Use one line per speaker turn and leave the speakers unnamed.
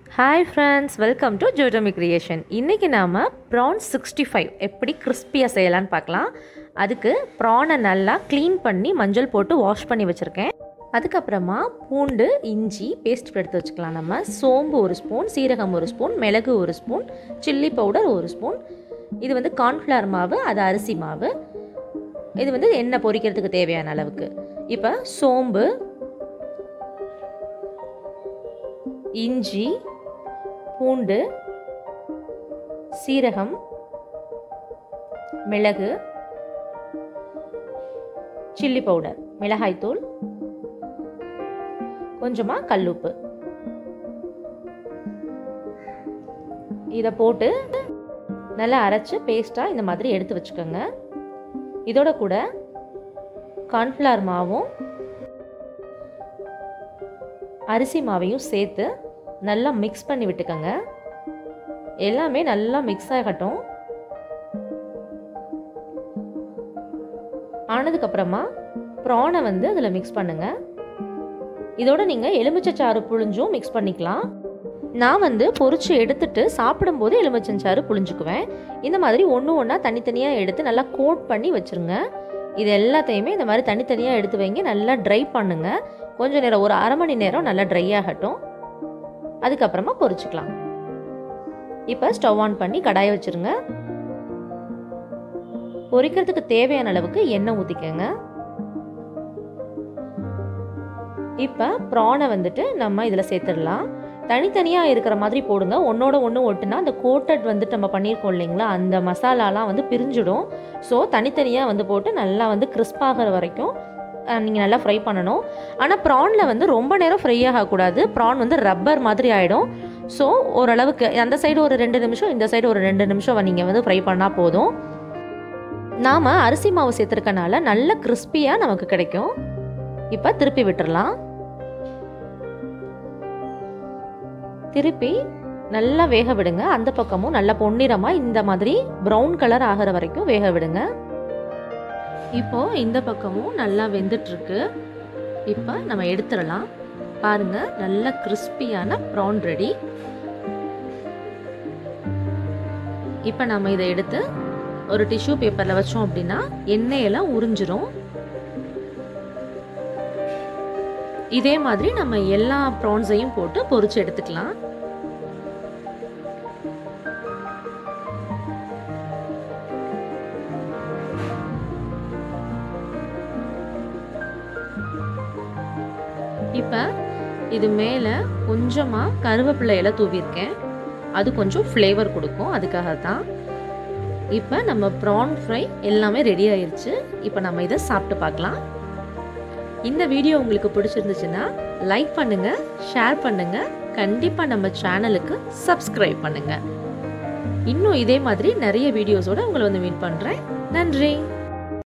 hi friends welcome to ஜோஜோமி creation இன்றைக்கி நாம் ப்ரான் சிக்ஸ்டி ஃபைவ் எப்படி கிறிஸ்பியாக செய்யலான்னு பார்க்கலாம் அதுக்கு ப்ரானை நல்லா க்ளீன் பண்ணி மஞ்சள் போட்டு வாஷ் பண்ணி வச்சுருக்கேன் அதுக்கப்புறமா பூண்டு இஞ்சி பேஸ்ட் எடுத்து வச்சுக்கலாம் நம்ம சோம்பு ஒரு ஸ்பூன் சீரகம் ஒரு ஸ்பூன் மிளகு ஒரு ஸ்பூன் சில்லி பவுடர் ஒரு ஸ்பூன் இது வந்து கார்ன்ஃப்ளவர் மாவு அது அரிசி மாவு இது வந்து எண்ணெய் பொரிக்கிறதுக்கு தேவையான அளவுக்கு இப்போ சோம்பு இஞ்சி பூண்டு சீரகம் மிளகு சில்லி பவுடர் மிளகாய்த்தூள் கொஞ்சமாக கல்லுப்பு இதை போட்டு நல்லா அரைச்சி பேஸ்ட்டாக இந்த மாதிரி எடுத்து வச்சுக்கோங்க இதோட கூட கார்ன்ஃப்ளவர் மாவும் அரிசி மாவையும் சேர்த்து நல்லா மிக்ஸ் பண்ணி விட்டுக்கோங்க எல்லாமே நல்லா மிக்ஸ் ஆகட்டும் ஆனதுக்கப்புறமா ப்ரானை வந்து அதில் மிக்ஸ் பண்ணுங்கள் இதோட நீங்கள் எலுமிச்சைச்சாறு புழிஞ்சும் மிக்ஸ் பண்ணிக்கலாம் நான் வந்து பொறிச்சு எடுத்துட்டு சாப்பிடும்போது எலுமிச்சஞ்சாறு புழிஞ்சுக்குவேன் இந்த மாதிரி ஒன்று ஒன்றா தனித்தனியாக எடுத்து நல்லா கோட் பண்ணி வச்சுருங்க இது எல்லாத்தையுமே இந்த மாதிரி தனித்தனியாக எடுத்து வைங்க நல்லா ட்ரை பண்ணுங்கள் கொஞ்சம் நேரம் ஒரு அரை மணி நேரம் நல்லா ட்ரை ஆகட்டும் அதுக்கப்புறமா பொரிச்சுக்கலாம் இப்போ ஸ்டவ் ஆன் பண்ணி கடாயை வச்சுருங்க பொரிக்கிறதுக்கு தேவையான அளவுக்கு எண்ணெய் ஊற்றிக்கங்க இப்போ ப்ரானை வந்துட்டு நம்ம இதில் சேர்த்துடலாம் தனித்தனியாக இருக்கிற மாதிரி போடுங்க ஒன்றோட ஒன்று ஒட்டுனா அந்த கோட்டட் வந்துட்டு நம்ம பண்ணியிருக்கோம் இல்லைங்களா அந்த மசாலாலாம் வந்து பிரிஞ்சிடும் ஸோ தனித்தனியாக வந்து போட்டு நல்லா வந்து கிறிஸ்பாகிற வரைக்கும் நீங்கள் நல்லா ஃப்ரை பண்ணணும் ஆனால் ப்ரானில் வந்து ரொம்ப நேரம் ஃப்ரை ஆகக்கூடாது ப்ரான் வந்து ரப்பர் மாதிரி ஆகிடும் ஸோ ஓரளவுக்கு அந்த சைடு ஒரு ரெண்டு நிமிஷம் இந்த சைடு ஒரு ரெண்டு நிமிஷம் நீங்கள் வந்து ஃப்ரை பண்ணால் போதும் நாம் அரிசி மாவு சேர்த்துருக்கனால நல்ல கிறிஸ்பியாக நமக்கு கிடைக்கும் இப்போ திருப்பி விட்டுறலாம் திருப்பி நல்லா வேக விடுங்க அந்த பக்கமும் நல்லா பொன்னிறமாக இந்த மாதிரி ப்ரௌன் கலர் ஆகிற வரைக்கும் வேக விடுங்க இப்போ இந்த பக்கமும் நல்லா வெந்துட்டுருக்கு இப்போ நம்ம எடுத்துடலாம் பாருங்க நல்ல கிறிஸ்பியான ப்ரான் ரெடி இப்போ நம்ம இதை எடுத்து ஒரு டிஷ்யூ பேப்பரில் வச்சோம் அப்படின்னா எண்ணெயெல்லாம் உறிஞ்சிரும் இதே மாதிரி நம்ம எல்லா ப்ரான்ஸையும் போட்டு பொரிச்சு எடுத்துக்கலாம் இப்போ இது மேலே கொஞ்சமாக கருவேப்பிலை இலை தூவியிருக்கேன் அது கொஞ்சம் ஃப்ளேவர் கொடுக்கும் அதுக்காக தான் இப்போ நம்ம ப்ரான் ஃப்ரை எல்லாமே ரெடி ஆயிடுச்சு இப்போ நம்ம இதை சாப்பிட்டு பார்க்கலாம் இந்த வீடியோ உங்களுக்கு பிடிச்சிருந்துச்சுன்னா லைக் பண்ணுங்கள் ஷேர் பண்ணுங்கள் கண்டிப்பாக நம்ம சேனலுக்கு சப்ஸ்கிரைப் பண்ணுங்கள் இன்னும் இதே மாதிரி நிறைய வீடியோஸோடு உங்களை வந்து மீட் பண்ணுறேன் நன்றி